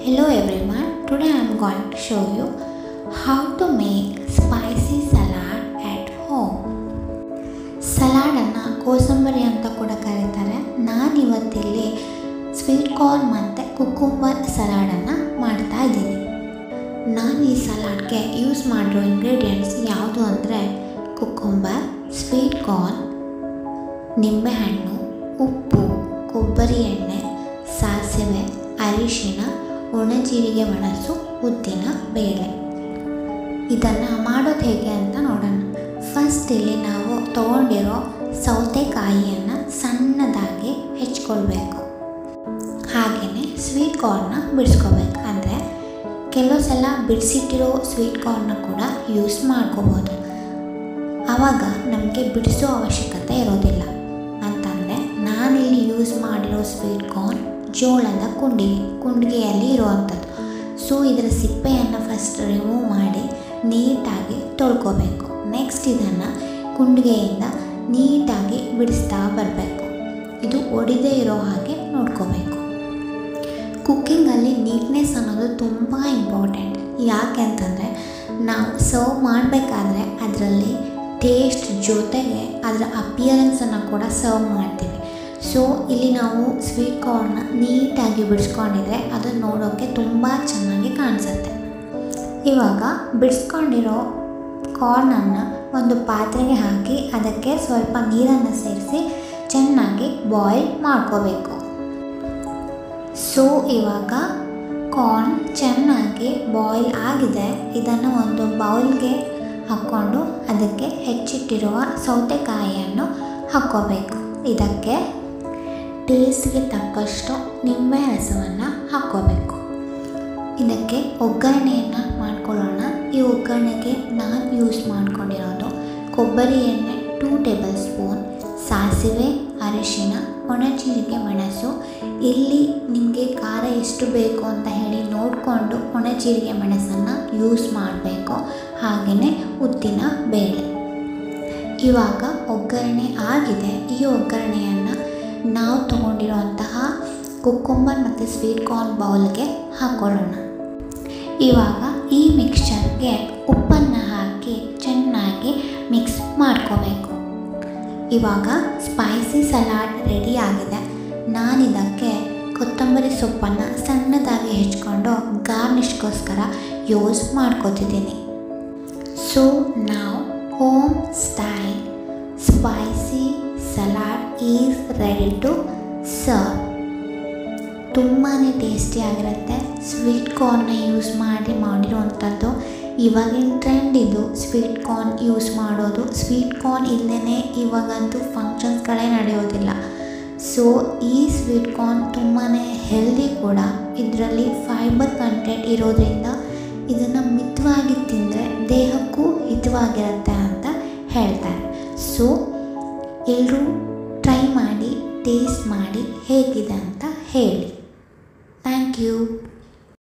Hello everyone, today I am going to show you how to make spicy salad at home. ಸಲಾಡನ್ನು ಕೋಸಂಬರಿ ಅಂತ ಕೂಡ ಕರೀತಾರೆ ನಾನಿವತ್ತಿಲ್ಲಿ sweet corn ಮತ್ತು cucumber ಸಲಾಡನ್ನು ಮಾಡ್ತಾ ಇದ್ದೀನಿ ನಾನು ಈ ಸಲಾಡ್ಗೆ ಯೂಸ್ ಮಾಡಿರೋ ಇಂಗ್ರೀಡಿಯೆಂಟ್ಸ್ ಯಾವುದು ಅಂದರೆ ಕುಕ್ಕುಂಬರ್ ಸ್ವೀಟ್ ಕಾರ್ನ್ ನಿಂಬೆಹಣ್ಣು ಉಪ್ಪು ಕೊಬ್ಬರಿ ಎಣ್ಣೆ ಸಾಸಿವೆ ಅರಿಶಿನ ಒಣಜೀರಿಗೆ ಮೆಣಸು ಉದ್ದಿನ ಬೇಳೆ ಇದನ್ನು ಮಾಡೋದು ಹೇಗೆ ಅಂತ ನೋಡೋಣ ಫಸ್ಟ್ ಇಲ್ಲಿ ನಾವು ತೊಗೊಂಡಿರೋ ಸೌತೆಕಾಯಿಯನ್ನು ಸಣ್ಣದಾಗಿ ಹೆಚ್ಕೊಳ್ಬೇಕು ಹಾಗೆಯೇ ಸ್ವೀಟ್ ಕಾರ್ನ್ನ ಬಿಡಿಸ್ಕೋಬೇಕು ಅಂದರೆ ಕೆಲವು ಸಲ ಬಿಡಿಸಿಟ್ಟಿರೋ ಸ್ವೀಟ್ ಕಾರ್ನ್ನ ಕೂಡ ಯೂಸ್ ಮಾಡ್ಕೋಬೋದು ಆವಾಗ ನಮಗೆ ಬಿಡಿಸೋ ಅವಶ್ಯಕತೆ ಇರೋದಿಲ್ಲ ಅಂತಂದರೆ ನಾನಿಲ್ಲಿ ಯೂಸ್ ಮಾಡಿರೋ ಸ್ವೀಟ್ ಕಾರ್ನ್ ಜೋಳದ ಕುಂಡಿಗೆ ಕುಂಡಿಗೆಯಲ್ಲಿ ಇರುವಂಥದ್ದು ಸೊ ಇದರ ಸಿಪ್ಪೆಯನ್ನು ಫಸ್ಟ್ ರಿಮೂವ್ ಮಾಡಿ ನೀಟಾಗಿ ತೊಳ್ಕೊಬೇಕು ನೆಕ್ಸ್ಟ್ ಇದನ್ನು ಕುಂಡಿಗೆಯಿಂದ ನೀಟಾಗಿ ಬಿಡಿಸ್ತಾ ಬರಬೇಕು ಇದು ಒಡಿದೇ ಇರೋ ಹಾಗೆ ನೋಡ್ಕೋಬೇಕು ಕುಕ್ಕಿಂಗಲ್ಲಿ ನೀಟ್ನೆಸ್ ಅನ್ನೋದು ತುಂಬ ಇಂಪಾರ್ಟೆಂಟ್ ಯಾಕೆ ಅಂತಂದರೆ ನಾವು ಸರ್ವ್ ಮಾಡಬೇಕಾದ್ರೆ ಅದರಲ್ಲಿ ಟೇಸ್ಟ್ ಜೊತೆಗೆ ಅದರ ಅಪಿಯರೆನ್ಸನ್ನು ಕೂಡ ಸರ್ವ್ ಮಾಡ್ತೀವಿ ಸೊ ಇಲ್ಲಿ ನಾವು ಸ್ವೀಟ್ ಕಾರ್ನ್ನ ನೀಟಾಗಿ ಬಿಡಿಸ್ಕೊಂಡಿದ್ರೆ ಅದು ನೋಡೋಕ್ಕೆ ತುಂಬ ಚೆನ್ನಾಗಿ ಕಾಣಿಸುತ್ತೆ ಇವಾಗ ಬಿಡಿಸ್ಕೊಂಡಿರೋ ಕಾರ್ನನ್ನು ಒಂದು ಪಾತ್ರೆಗೆ ಹಾಕಿ ಅದಕ್ಕೆ ಸ್ವಲ್ಪ ನೀರನ್ನು ಸೇರಿಸಿ ಚೆನ್ನಾಗಿ ಬಾಯ್ಲ್ ಮಾಡ್ಕೋಬೇಕು ಸೊ ಇವಾಗ ಕಾರ್ನ್ ಚೆನ್ನಾಗಿ ಬಾಯ್ಲ್ ಆಗಿದೆ ಇದನ್ನು ಒಂದು ಬೌಲ್ಗೆ ಹಾಕ್ಕೊಂಡು ಅದಕ್ಕೆ ಹೆಚ್ಚಿಟ್ಟಿರುವ ಸೌತೆಕಾಯಿಯನ್ನು ಹಾಕ್ಕೋಬೇಕು ಇದಕ್ಕೆ ಟೇಸ್ಟ್ಗೆ ತಕ್ಕಷ್ಟು ನಿಂಬೆ ರಸವನ್ನು ಹಾಕ್ಕೋಬೇಕು ಇದಕ್ಕೆ ಒಗ್ಗರಣೆಯನ್ನು ಮಾಡ್ಕೊಳ್ಳೋಣ ಈ ಒಗ್ಗರಣೆಗೆ ನಾನು ಯೂಸ್ ಮಾಡ್ಕೊಂಡಿರೋದು ಕೊಬ್ಬರಿ ಎಣ್ಣೆ ಟೂ ಟೇಬಲ್ ಸ್ಪೂನ್ ಸಾಸಿವೆ ಅರಿಶಿನ ಒಣಜೀರಿಗೆ ಮೆಣಸು ಇಲ್ಲಿ ನಿಮಗೆ ಖಾರ ಎಷ್ಟು ಬೇಕು ಅಂತ ಹೇಳಿ ನೋಡಿಕೊಂಡು ಒಣಜೀರಿಗೆ ಮೆಣಸನ್ನು ಯೂಸ್ ಮಾಡಬೇಕು ಹಾಗೆಯೇ ಉದ್ದಿನ ಬೇಳೆ ಇವಾಗ ಒಗ್ಗರಣೆ ಆಗಿದೆ ಈ ಒಗ್ಗರಣೆಯನ್ನು ನಾವು ತೊಗೊಂಡಿರುವಂತಹ ಕುಕ್ಕುಂಬರ್ ಮತ್ತು ಸ್ವೀಟ್ ಕಾರ್ನ್ ಬೌಲ್ಗೆ ಹಾಕ್ಕೊಳ್ಳೋಣ ಇವಾಗ ಈ ಮಿಕ್ಸ್ಚರ್ಗೆ ಉಪ್ಪನ್ನು ಹಾಕಿ ಚೆನ್ನಾಗಿ ಮಿಕ್ಸ್ ಮಾಡ್ಕೋಬೇಕು ಇವಾಗ ಸ್ಪೈಸಿ ಸಲಾಡ್ ರೆಡಿ ಆಗಿದೆ ನಾನಿದಕ್ಕೆ ಕೊತ್ತಂಬರಿ ಸೊಪ್ಪನ್ನು ಸಣ್ಣದಾಗಿ ಹೆಚ್ಕೊಂಡು ಗಾರ್ನಿಷ್ಗೋಸ್ಕರ ಯೂಸ್ ಮಾಡ್ಕೋತಿದ್ದೀನಿ ಸೊ ನಾವು home style spicy salad is ready to serve ತುಂಬಾ ಟೇಸ್ಟಿಯಾಗಿರುತ್ತೆ ಸ್ವೀಟ್ ಕಾರ್ನ್ನ ಯೂಸ್ ಮಾಡಿ ಮಾಡಿರುವಂಥದ್ದು ಇವಾಗಿನ ಟ್ರೆಂಡ್ ಇದು ಸ್ವೀಟ್ ಕಾರ್ನ್ ಯೂಸ್ ಮಾಡೋದು ಸ್ವೀಟ್ ಕಾರ್ನ್ ಇಲ್ಲದೇ ಇವಾಗಂತೂ ಫಂಕ್ಷನ್ಸ್ಗಳೇ ನಡೆಯೋದಿಲ್ಲ ಸೊ ಈ ಸ್ವೀಟ್ ಕಾರ್ನ್ ತುಂಬಾ ಹೆಲ್ದಿ ಕೂಡ ಇದರಲ್ಲಿ ಫೈಬರ್ ಕಂಟೆಂಟ್ ಇರೋದ್ರಿಂದ ಇದನ್ನು ಮಿತವಾಗಿ ತಿಂದರೆ ದೇಹಕ್ಕೂ ಹಿತವಾಗಿರುತ್ತೆ ಅಂತ ಹೇಳ್ತಾರೆ ಸೊ ಎಲ್ಲರೂ ಟ್ರೈ ಮಾಡಿ ಟೇಸ್ಟ್ ಮಾಡಿ ಹೇಗಿದೆ ಅಂತ ಹೇಳಿ ಥ್ಯಾಂಕ್ ಯು